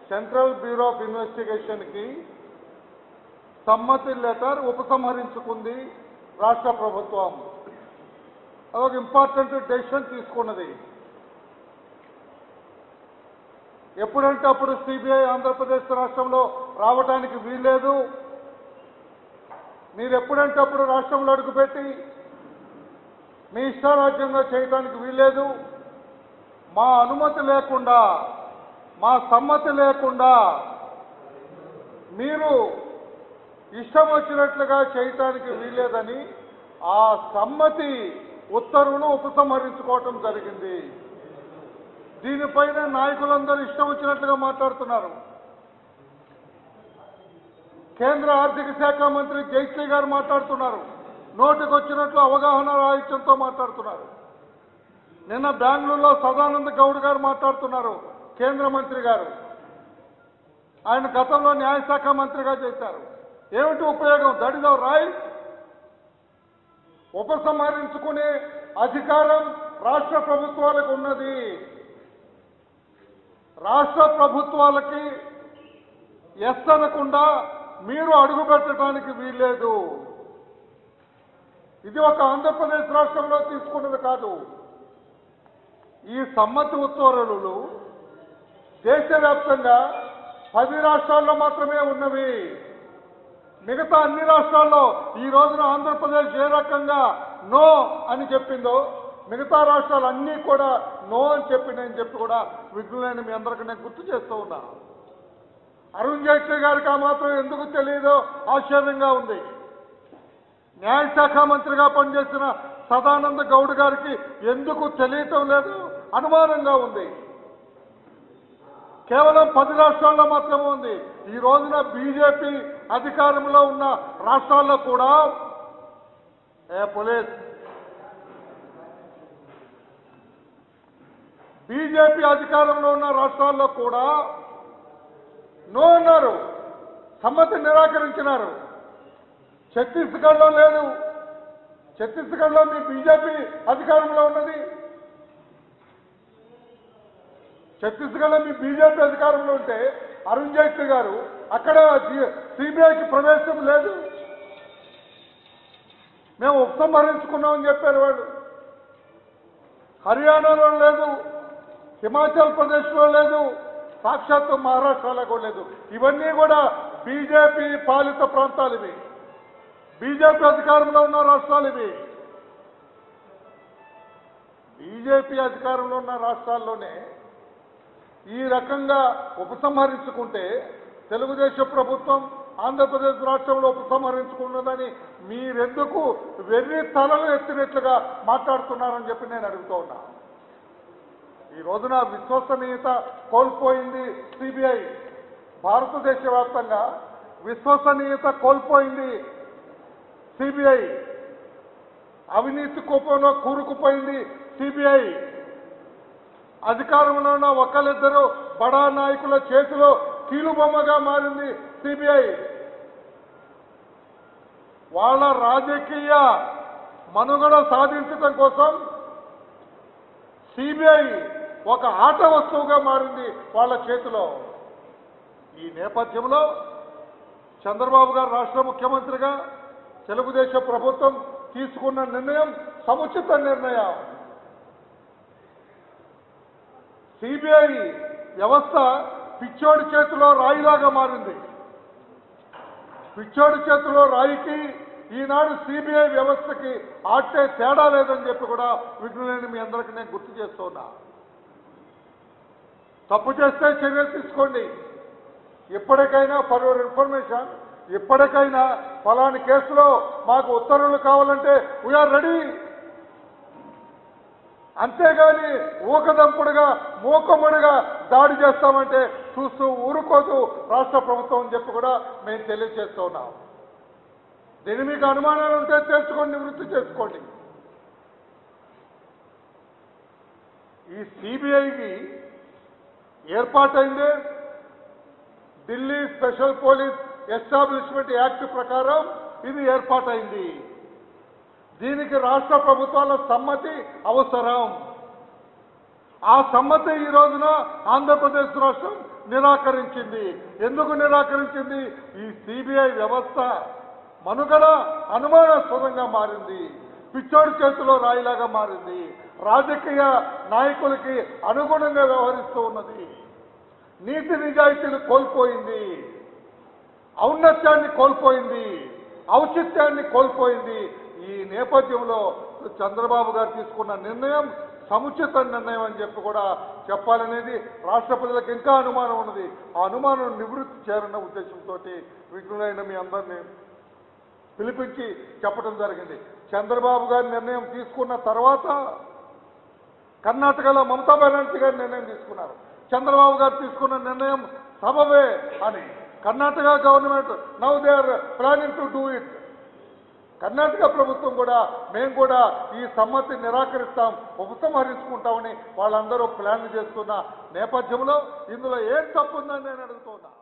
central bureau of ఇన్వెస్టిగేషన్కి సమ్మతి letter ఉపసంహరించుకుంది రాష్ట్ర ప్రభుత్వం అదొక ఇంపార్టెంట్ డెసిషన్ తీసుకున్నది ఎప్పుడంటే అప్పుడు సిబిఐ ఆంధ్రప్రదేశ్ రాష్ట్రంలో రావడానికి వీల్లేదు మీరు ఎప్పుడంటే అప్పుడు రాష్ట్రంలో అడుగుపెట్టి మీ ఇష్టారాజ్యంగా చేయడానికి వీల్లేదు మా అనుమతి లేకుండా మా సమ్మతి లేకుండా మీరు ఇష్టం వచ్చినట్లుగా చేయటానికి వీల్లేదని ఆ సమ్మతి ఉత్తర్వును ఉపసంహరించుకోవటం జరిగింది దీనిపైన నాయకులందరూ ఇష్టం వచ్చినట్లుగా మాట్లాడుతున్నారు కేంద్ర ఆర్థిక శాఖ మంత్రి జైట్లీ గారు మాట్లాడుతున్నారు నోటికి వచ్చినట్లు అవగాహన రాహిత్యంతో మాట్లాడుతున్నారు నిన్న బెంగళూరులో సదానంద గౌడ్ గారు మాట్లాడుతున్నారు కేంద్ర మంత్రి గారు ఆయన గతంలో న్యాయశాఖ మంత్రిగా చేశారు ఏమిటి ఉపయోగం దట్ ఇస్ అవర్ రైట్ ఉపసంహరించుకునే అధికారం రాష్ట్ర ప్రభుత్వాలకు ఉన్నది రాష్ట్ర ప్రభుత్వాలకి ఎస్ అనకుండా మీరు అడుగు పెట్టడానికి వీల్లేదు ఇది ఒక ఆంధ్రప్రదేశ్ రాష్ట్రంలో తీసుకున్నది కాదు ఈ సమ్మతి ఉత్తర్వులు దేశవ్యాప్తంగా పది రాష్ట్రాల్లో మాత్రమే ఉన్నవి మిగతా అన్ని రాష్ట్రాల్లో ఈ రోజున ఆంధ్రప్రదేశ్ ఏ రకంగా నో అని చెప్పిందో మిగతా రాష్ట్రాలు అన్నీ కూడా నో అని చెప్పిందని చెప్పి కూడా విఘ్నులైన మీ అందరికీ నేను గుర్తు చేస్తూ ఉన్నా అరుణ్ జైట్లీ గారికి ఆ మాత్రం ఎందుకు తెలియదో ఆశ్చర్యంగా ఉంది న్యాయశాఖ మంత్రిగా పనిచేసిన సదానంద గౌడ్ గారికి ఎందుకు తెలియటం లేదు అనుమానంగా ఉంది కేవలం పది రాష్ట్రాల్లో మాత్రమే ఉంది ఈ రోజున బీజేపీ అధికారంలో ఉన్న రాష్ట్రాల్లో కూడా ఏ పోలీస్ బీజేపీ అధికారంలో ఉన్న రాష్ట్రాల్లో కూడా నో అన్నారు సమ్మతి నిరాకరించినారు ఛత్తీస్గఢ్లో లేదు ఛత్తీస్గఢ్లో మీ బీజేపీ అధికారంలో ఉన్నది ఛత్తీస్గఢ్లో మీ బీజేపీ అధికారంలో ఉంటే అరుణ్ జైట్లీ గారు అక్కడ సిబిఐకి ప్రవేశం లేదు మేము ఉపసంహరించుకున్నామని చెప్పారు వాళ్ళు హర్యానాలో లేదు హిమాచల్ ప్రదేశ్లో లేదు సాక్షాత్తు మహారాష్ట్రలో కూడా లేదు ఇవన్నీ కూడా బీజేపీ పాలిత ప్రాంతాలు ఇవి బీజేపీ అధికారంలో ఉన్న రాష్ట్రాలు ఇవి బీజేపీ అధికారంలో ఉన్న రాష్ట్రాల్లోనే ఈ రకంగా ఉపసంహరించుకుంటే తెలుగుదేశం ప్రభుత్వం ఆంధ్రప్రదేశ్ రాష్ట్రంలో ఉపసంహరించుకున్నదని మీరెందుకు వెర్రి తలలు ఎత్తినట్లుగా మాట్లాడుతున్నారని చెప్పి నేను అడుగుతూ ఉన్నా ఈ రోజున విశ్వసనీయత కోల్పోయింది సిబిఐ భారతదేశ వ్యాప్తంగా విశ్వసనీయత కోల్పోయింది సిబిఐ అవినీతి కూపంలో కూరుకుపోయింది సిబిఐ అధికారంలో ఉన్న ఒకళ్ళిద్దరు బడా నాయకుల చేతిలో కీలుబొమ్మగా మారింది సిబిఐ వాళ్ళ రాజకీయ మనుగడ సాధించడం కోసం సిబిఐ ఒక ఆట వస్తువుగా మారింది వాళ్ళ చేతిలో ఈ నేపథ్యంలో చంద్రబాబు గారు రాష్ట్ర ముఖ్యమంత్రిగా తెలుగుదేశం ప్రభుత్వం తీసుకున్న నిర్ణయం సముచిత నిర్ణయం సిబిఐ వ్యవస్థ పిచ్చోడి చేతిలో రాయిలాగా మారింది పిచ్చోడి చేతిలో రాయికి ఈనాడు సిబిఐ వ్యవస్థకి ఆటే తేడా లేదని చెప్పి కూడా విఘ్నులేని మీ అందరికీ నేను గుర్తు చేస్తున్నా తప్పు చేస్తే చర్యలు తీసుకోండి ఇప్పటికైనా ఫర్ యువర్ ఇన్ఫర్మేషన్ ఇప్పటికైనా ఫలాని కేసులో మాకు ఉత్తర్వులు కావాలంటే వీఆర్ రెడీ అంతేగాని ఊకదంపుడుగా మూకముడిగా దాడి చేస్తామంటే చూస్తూ ఊరుకోదు రాష్ట్ర ప్రభుత్వం అని చెప్పి కూడా మేము తెలియజేస్తూ ఉన్నాం దీని మీకు అనుమానాలు ఉంటే తెచ్చుకొని నివృత్తి చేసుకోండి ఈ సిబిఐకి ఏర్పాటైందే Delhi special police establishment act ప్రకారం ఇది ఏర్పాటైంది దీనికి రాష్ట్ర ప్రభుత్వాల సమ్మతి అవసరం ఆ సమ్మతి ఈ రోజున ఆంధ్రప్రదేశ్ రాష్ట్రం నిరాకరించింది ఎందుకు నిరాకరించింది ఈ సిబిఐ వ్యవస్థ మనుగడ అనుమానాస్పదంగా మారింది పిచ్చోడి చేతిలో రాయిలాగా మారింది రాజకీయ నాయకులకి అనుగుణంగా వ్యవహరిస్తూ ఉన్నది నీతి నిజాయితీలు కోల్పోయింది ఔన్నత్యాన్ని కోల్పోయింది ఔచిత్యాన్ని కోల్పోయింది ఈ నేపథ్యంలో చంద్రబాబు గారు తీసుకున్న నిర్ణయం సముచిత నిర్ణయం అని చెప్పి కూడా చెప్పాలనేది రాష్ట్ర ప్రజలకు ఇంకా అనుమానం ఉన్నది ఆ అనుమానం నివృత్తి చేయాలన్న ఉద్దేశంతో విఘ్నులైన మీ అందరినీ పిలిపించి చెప్పడం జరిగింది చంద్రబాబు గారి నిర్ణయం తీసుకున్న తర్వాత కర్ణాటకలో మమతా బెనర్జీ గారు నిర్ణయం తీసుకున్నారు చంద్రబాబు గారు తీసుకున్న నిర్ణయం సబబే అని Karnataka government now they are planning to do it Karnataka ప్రభుత్వం కూడా మేము కూడా ఈ సమ్మతి నిరాకరిస్తాం ఉపసంహరించుకుంటామని వాళ్ళందరూ ప్లాన్ చేస్తున్న నేపథ్యంలో ఇందులో ఏం తప్పు ఉందని నేను అడుగుతున్నా